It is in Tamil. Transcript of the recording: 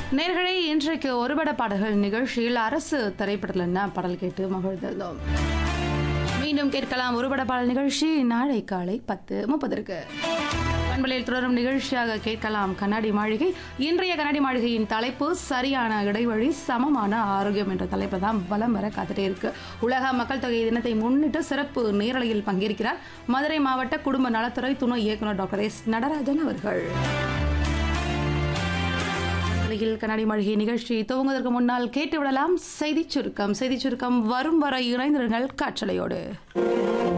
நேர்களே இன்றைக்கு ஒருபட பாடல்கள் நிகழ்ச்சியில் அரசு திரைப்படத்தில் என்ன பாடல் கேட்டு மகிழ்ந்திருந்தோம் மீண்டும் கேட்கலாம் ஒருபட பாடல் நிகழ்ச்சி நாளை காலை பத்து முப்பதற்கு பண்பலையில் தொடரும் நிகழ்ச்சியாக கேட்கலாம் கண்ணாடி மாளிகை இன்றைய கண்ணாடி மாளிகையின் தலைப்பு சரியான இடைவெளி சமமான ஆரோக்கியம் என்ற தலைப்பு தான் வலம் வர காத்துட்டே இருக்கு உலக மக்கள் தொகை தினத்தை முன்னிட்டு சிறப்பு நேரலையில் பங்கேற்கிறார் மதுரை மாவட்ட குடும்ப நலத்துறை துணை இயக்குனர் டாக்டர் எஸ் நடராஜன் அவர்கள் நிலையில் கண்ணாடி மாளிகை நிகழ்ச்சி துவங்குவதற்கு முன்னால் கேட்டுவிடலாம் செய்திச் சுருக்கம் செய்திச் சுருக்கம் வரும் வரை இணைந்திருங்கள் காற்றலையோடு